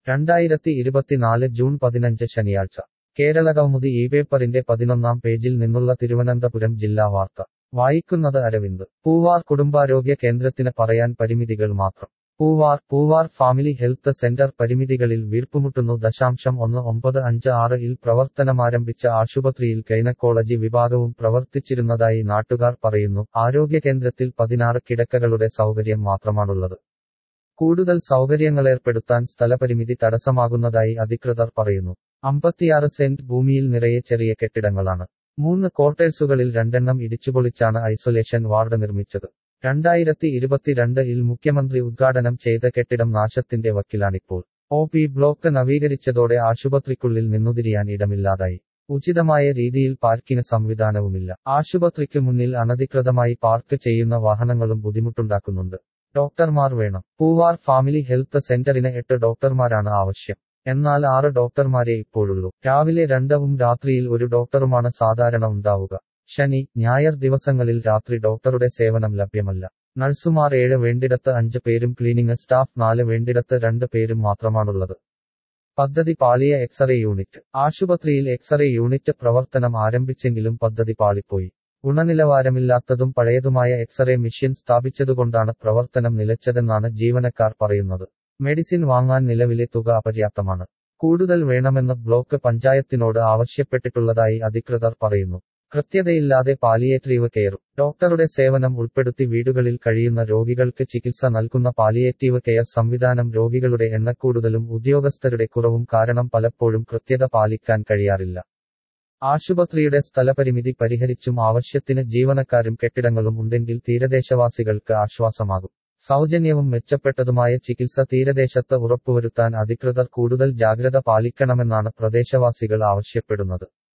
രണ്ടായിരത്തി ഇരുപത്തിനാല് ജൂൺ പതിനഞ്ച് ശനിയാഴ്ച കേരളകൗമുദി ഈ പേപ്പറിന്റെ പതിനൊന്നാം പേജിൽ നിന്നുള്ള തിരുവനന്തപുരം ജില്ലാ വാർത്ത വായിക്കുന്നത് അരവിന്ദ് പൂവാർ കുടുംബാരോഗ്യ കേന്ദ്രത്തിന് പറയാൻ പരിമിതികൾ മാത്രം Poovar Poovar family health centre പരിമിതികളിൽ വീർപ്പുമുട്ടുന്നു ദശാംശം ഒന്ന് ഒമ്പത് അഞ്ച് ആറ് ഇൽ പ്രവർത്തനമാരംഭിച്ച ആശുപത്രിയിൽ ഗൈനക്കോളജി വിഭാഗവും പ്രവർത്തിച്ചിരുന്നതായി നാട്ടുകാർ പറയുന്നു ആരോഗ്യ കേന്ദ്രത്തിൽ പതിനാറ് കിടക്കകളുടെ സൗകര്യം മാത്രമാണുള്ളത് കൂടുതൽ സൗകര്യങ്ങളേർപ്പെടുത്താൻ സ്ഥലപരിമിതി തടസ്സമാകുന്നതായി അധികൃതർ പറയുന്നു അമ്പത്തിയാറ് സെന്റ് ഭൂമിയിൽ നിറയെ ചെറിയ കെട്ടിടങ്ങളാണ് മൂന്ന് ക്വാർട്ടേഴ്സുകളിൽ രണ്ടെണ്ണം ഇടിച്ചുപൊളിച്ചാണ് ഐസൊലേഷൻ വാർഡ് നിർമ്മിച്ചത് രണ്ടായിരത്തി ഇരുപത്തിരണ്ട് ഇൽ മുഖ്യമന്ത്രി ഉദ്ഘാടനം ചെയ്ത കെട്ടിടം നാശത്തിന്റെ വക്കിലാണിപ്പോൾ ഒ പി ബ്ലോക്ക് നവീകരിച്ചതോടെ ആശുപത്രിക്കുള്ളിൽ നിന്നുതിരിയാൻ ഇടമില്ലാതായി ഉചിതമായ രീതിയിൽ പാർക്കിന് സംവിധാനവുമില്ല ആശുപത്രിക്ക് മുന്നിൽ അനധികൃതമായി പാർക്ക് ചെയ്യുന്ന വാഹനങ്ങളും ബുദ്ധിമുട്ടുണ്ടാക്കുന്നുണ്ട് ഡോക്ടർമാർ വേണം പൂവാർ ഫാമിലി ഹെൽത്ത് സെന്ററിന് എട്ട് ഡോക്ടർമാരാണ് ആവശ്യം എന്നാൽ ആറ് ഡോക്ടർമാരെ ഇപ്പോഴുള്ളൂ രാവിലെ രണ്ടവും രാത്രിയിൽ ഒരു ഡോക്ടറുമാണ് സാധാരണ ഉണ്ടാവുക ശനി ഞായർ ദിവസങ്ങളിൽ രാത്രി ഡോക്ടറുടെ സേവനം ലഭ്യമല്ല നഴ്സുമാർ ഏഴ് വേണ്ടിടത്ത് അഞ്ച് പേരും ക്ലീനിംഗ് സ്റ്റാഫ് നാല് വേണ്ടിടത്ത് രണ്ട് പേരും മാത്രമാണുള്ളത് പദ്ധതി പാളിയ എക്സ്റേ യൂണിറ്റ് ആശുപത്രിയിൽ എക്സ്റേ യൂണിറ്റ് പ്രവർത്തനം ആരംഭിച്ചെങ്കിലും പദ്ധതി പാളിപ്പോയി ഗുണനിലവാരമില്ലാത്തതും പഴയതുമായ എക്സ്റേ മെഷീൻ സ്ഥാപിച്ചതുകൊണ്ടാണ് പ്രവർത്തനം നിലച്ചതെന്നാണ് ജീവനക്കാർ പറയുന്നത് മെഡിസിൻ വാങ്ങാൻ നിലവിലെ തുക അപര്യാപ്തമാണ് കൂടുതൽ വേണമെന്ന് ബ്ലോക്ക് പഞ്ചായത്തിനോട് ആവശ്യപ്പെട്ടിട്ടുള്ളതായി അധികൃതർ പറയുന്നു കൃത്യതയില്ലാതെ പാലിയേറ്റീവ് കെയറും ഡോക്ടറുടെ സേവനം ഉൾപ്പെടുത്തി വീടുകളിൽ കഴിയുന്ന രോഗികൾക്ക് ചികിത്സ നൽകുന്ന പാലിയേറ്റീവ് കെയർ സംവിധാനം രോഗികളുടെ എണ്ണക്കൂടുതലും ഉദ്യോഗസ്ഥരുടെ കുറവും കാരണം പലപ്പോഴും കൃത്യത പാലിക്കാൻ കഴിയാറില്ല ആശുപത്രിയുടെ സ്ഥലപരിമിതി പരിഹരിച്ചും ആവശ്യത്തിന് ജീവനക്കാരും കെട്ടിടങ്ങളും ഉണ്ടെങ്കിൽ തീരദേശവാസികൾക്ക് ആശ്വാസമാകും സൗജന്യവും മെച്ചപ്പെട്ടതുമായ ചികിത്സ തീരദേശത്ത് ഉറപ്പുവരുത്താൻ അധികൃതർ കൂടുതൽ ജാഗ്രത പാലിക്കണമെന്നാണ് പ്രദേശവാസികൾ ആവശ്യപ്പെടുന്നത്